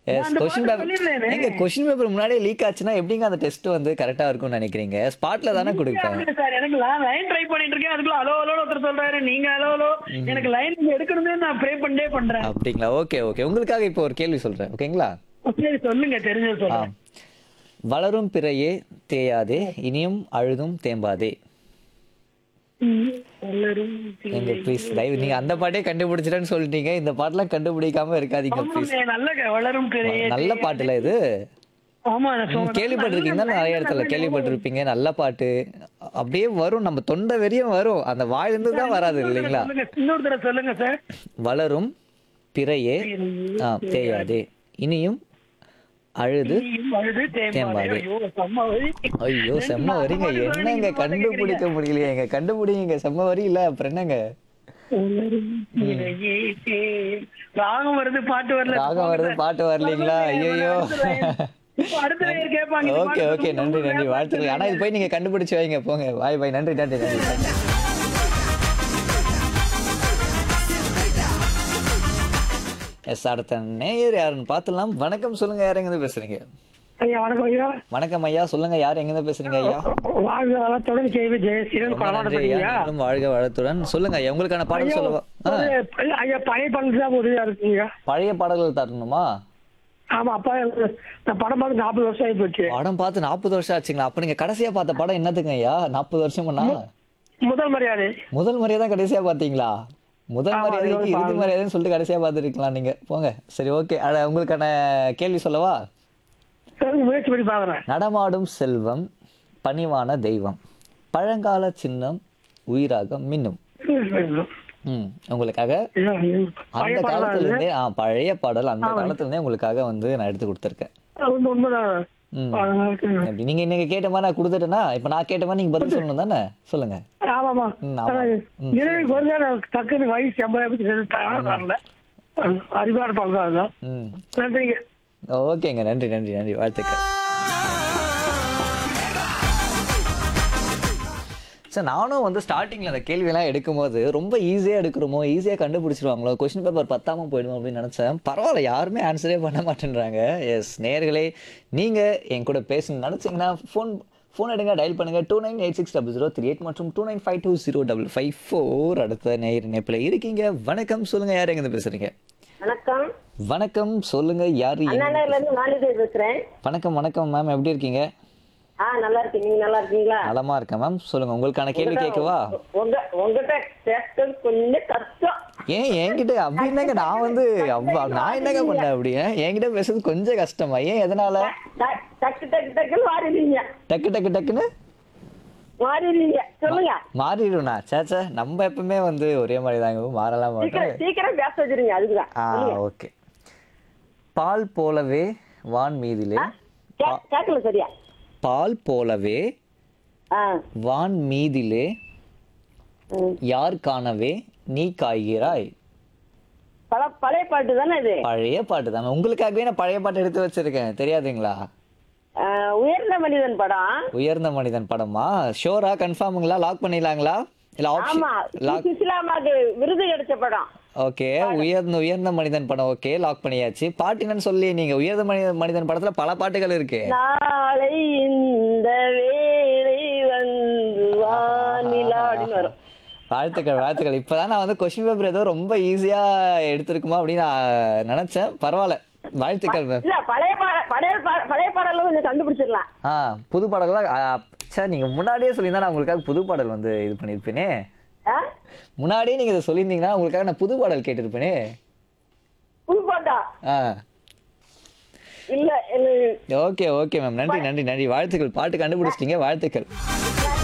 S அந்த question பாட்டு paper சொல்லிடுறேனே. எங்க கொஸ்டின் பேப்பர் முன்னாடியே லீக் ஆச்சுன்னா எப்படிங்க அந்த டெஸ்ட் வந்து கரெக்டா இருக்கும்னு நினைக்கிறீங்க ஸ்பாட்ல தானே கொடுப்பேன் இல்ல சார் எனக்கு லைன் ட்ரை பண்ணிட்டு இருக்கேன் அதுக்குள்ள அலோ அலோ ஒருத்தர் சொல்றாரு நீங்க அலோ அலோ எனக்கு லைன் எடுக்கணுமே நான் ப்ரே பண்ணிட்டே பண்றேன் அப்படிங்களா ஓகே ஓகே உங்களுக்காக இப்போ ஒரு கேள்வி சொல்றேன் ஓகேங்களா சரி சொல்லுங்க தெரிஞ்சது ஆ சொல்லுங்க வளரும் பிறையே தேயாதே இனியும் அழுதும் தேம்பாதே ம், வளரும் எங்க ப்ளீஸ் தயவு நீங்க அந்த பாட்டே கண்டுபிடிச்சிட்டேன்னு சொல்லிட்டீங்க இந்த பாட்டெல்லாம் கண்டுபிடிக்காம இருக்காதீங்க ப்ளீஸ் ஆமாங்க, நல்ல க- வளரும் பிறையே நல்ல பாட்டுல இது ஆமா நான் ம், சொல்றேன். கேள்விப்பட்டிருக்கீங்க தானே நிறைய இடத்துல கேள்விப்பட்டிருப்பீங்க நல்ல பாட்டு அப்படியே வரும் நம்ம தொண்டை வரையும் வரும் அந்த வாயிலிருந்து தான் வராது இல்லைங்களா சொல்லுங்க இன்னொரு தடவை சொல்லுங்க சார் வளரும் பிறையே ஆ, தேயாதே இனியும் அழுது நீயும் அழுது தேம்பாதே. தேம்பாதே. ஐயோ, செம்ம வரி. ஐயோ செம்ம வரீங்க பாட்டு பாடி என்னங்க நீங்க பாட்டு கண்டுபிடிக்க முடியலையே எங்க கண்டுபிடிங்க செம்ம வரி இல்ல அப்புறம் என்னங்க வளரும் பிறையே தேம். ராகம் வருது பாட்டு வரல ராகம் வருது பாட்டு வரலீங்களா ஐயோ இப்போ அடுத்த நேயர் கேட்பாங்க இந்த ஓகே பாட்டு ஓகே நன்றி நன்றி வாழ்த்துக்கள் ஆனா இது போய் நீங்க கண்டுபிடிச்சு வைங்க போங்க பாய் பாய் நன்றி நன்றி நன்றி நன்றி. எஸ் அடுத்த நேயர் யாருன்னு பார்த்துலாம் வணக்கம் சொல்லுங்க யார் எங்க பேசுறீங்க ஐயா வணக்கம் ஐயா வணக்கம் ஐயா சொல்லுங்க யார் எங்க பேசுறீங்க ஐயா வாழ்க வளத்துடன் செய்தி ஜெயசீலன் ரொம்ப நன்றி ஐயா கொலமாட்டப்பட்டீங்க நீங்களும் வாழ்க வளத்துடன் சொல்லுங்க ஐயா உங்களுக்கான பாடல் சொல்லவா ஆ, ஐயா பழைய படம் தான் உதவியா இருக்குங்க பழைய பாடல்கள் தரணுமா ஆமா அப்பா நான் படம் பார்த்து நாற்பது வருஷம் ஆகி போச்சு படம் பார்த்து நாற்பது வருஷம் ஆச்சுங்களா அப்ப நீங்க கடைசியா பார்த்த படம் என்னதுங்க ஐயா நாற்பது வருஷம்னா முதல் மரியாதை முதல் முறையா தான் கடைசியா பாத்தீங்களா முதல் ஆமா, மரியாதைக்கு அது ஒரு இறுதி மரியாதைன்னு சொல்லிட்டு கடைசியா பார்த்துருக்கலாம் நீங்க போங்க சரி ஓகே அட உங்களுக்கான கேள்வி சொல்லவா சரி, முயற்சி பண்ணி பாக்குறேன் நடமாடும் செல்வம் பணிவான தெய்வம் பழங்கால சின்னம் உயிராக மின்னும் ம் உங்களுக்காக பழைய அந்த படம் காலத்துல இருந்தே ஆ பழைய பாடல் அந்த காலத்துல இருந்தே உங்களுக்காக வந்து நான் எடுத்து கொடுத்துருக்கேன் உண்மை- உண்மைதான் ம் ஆமாமா எப்படி நீங்க நீங்க கேட்ட மாதிரி நான் கொடுத்துட்டேன்னா இப்ப நான் கேட்ட மாதிரி நீங்க பதில் சொல்லணும் தானே சொல்லுங்க ம், ஆமா. ம், இரவு கொஞ்ச நேரம் டக்குன்னு வயசு எண்பதாயிரத்தி வரல அறிவான படம் தான் அதுதான் ம் நன்றிங்க ஓகேங்க நன்றி நன்றி நன்றி வாழ்த்துக்கள் சார் நானும் வந்து ஸ்டார்டிங்கில் அந்த கேள்வியெல்லாம் எடுக்கும்போது ரொம்ப ஈஸியாக எடுக்கிறோமோ ஈஸியாக கண்டுபிடிச்சிருவாங்களோ கொஸ்டின் பேப்பர் பத்தாம போயிடுமோ அப்படின்னு நினச்சேன் பரவாயில்ல யாருமே ஆன்சரே பண்ண மாட்டேன்றாங்க எஸ் நேர்களே நீங்கள் என் கூட பேசணும்னு நினச்சிங்கன்னா ஃபோன் ஃபோன் எடுங்க டயல் பண்ணுங்கள் two nine eight six double zero three eight மற்றும் two nine five two zero double five four அடுத்த நேர் இணைப்பில் இருக்கீங்க வணக்கம் சொல்லுங்கள் யார் எங்கேருந்து பேசுகிறீங்க வணக்கம் வணக்கம் சொல்லுங்கள் யார் எங்க- அண்ணாநகர்ல இருந்து மாலிதேவி பேசுறேன் வணக்கம் வணக்கம் மேம் எப்படி இருக்கீங்க ஆ நல்லா இருக்கேன் நீங்க நல்லா இருக்கீங்களா நலமா இருக்கேன் மேம் சொல்லுங்க உங்களுக்கான கேள்வி கேட்கவா உங்க உங்ககிட்ட பேசுறது கொஞ்சம் கஷ்டம் ஏன் என்கிட்ட அப்படி என்னங்க நான் வந்து அவ்வா நான் என்னங்க பண்ணேன் அப்படி ஏன்? என்கிட்ட பேசுறது கொஞ்சம் கஷ்டமா ஏன் எதனால ட- டக்கு டக்கு டக்குன்னு மாறிடுவீங்க டக்கு டக்கு டக்குன்னு மாறிடுவீங்க சொல்லுங்க மாறிடும்னா சேச்சே நம்ம எப்பவுமே வந்து ஒரே மாதிரி தாங்க மாறலாம் மாட்டோம் சீக்கிரம் சீக்கிரம் பேச வச்சிருங்க அதுக்குதான் ஆ ஓகே பால் போலவே வான் மீதிலே கே- கேட்கல சரியா பால் போலவே ஆ வான் மீதிலே ம். யார் காணவே நீ காய்கிறாய் பல பழைய பாட்டு தானே இது பழைய பாட்டு தானே உங்களுக்காகவே நான் பழைய பாட்டு எடுத்து வச்சிருக்கேன் தெரியாதுங்களா ஆ, உயர்ந்த மனிதன் படம் உயர்ந்த மனிதன் படமா ஷோரா கன்ஃபார்முங்களா லாக் பண்ணிடலாங்களா இல்ல ஆப்ஷன் ஆமா லாக் சுசிலாமாக்கு விருது கிடைச்ச படம் ஓகே உயர்ந்த உயர்ந்த மனிதன் படம் ஓகே லாக் பண்ணியாச்சு பாட்டு என்னன்னு சொல்லி நீங்க உயர்ந்த மனிதன் மனிதன் படத்துல பல பாட்டுகள் இருக்கு நாளை இந்த வேளை வந்து வானிலா அப்படின்னு வரும் வாழ்த்துக்கள் வாழ்த்துக்கள் இப்பதான் நான் வந்து கொஸ்டின் பேப்பர் ஏதோ ரொம்ப ஈஸியா எடுத்திருக்குமா அப்படின்னு நான் நினைச்சேன் பரவாயில்ல வாழ்த்துக்கள் மேம் இல்ல பழைய பாட- பழைய பா- பழைய பாடல கொஞ்சம் கண்டுபிடிச்சிடலாம் ஆ புது பாடல்கள்லாம் சார் நீங்க முன்னாடியே சொல்லியிருந்தா நான் உங்களுக்காக புது பாடல் வந்து இது பண்ணியிருப்பேனே ஆ? முன்னாடியே நீங்க இதை சொல்லியிருந்தீங்கன்னா உங்களுக்காக நான் புது பாடல் கேட்டிருப்பேனே புது பாட்டா ஆ இல்ல எனக்கு ஓகே ஓகே மேம் நன்றி நன்றி நன்றி வாழ்த்துக்கள் பாட்டு கண்டுபிடிச்சிட்டீங்க வாழ்த்துக்கள்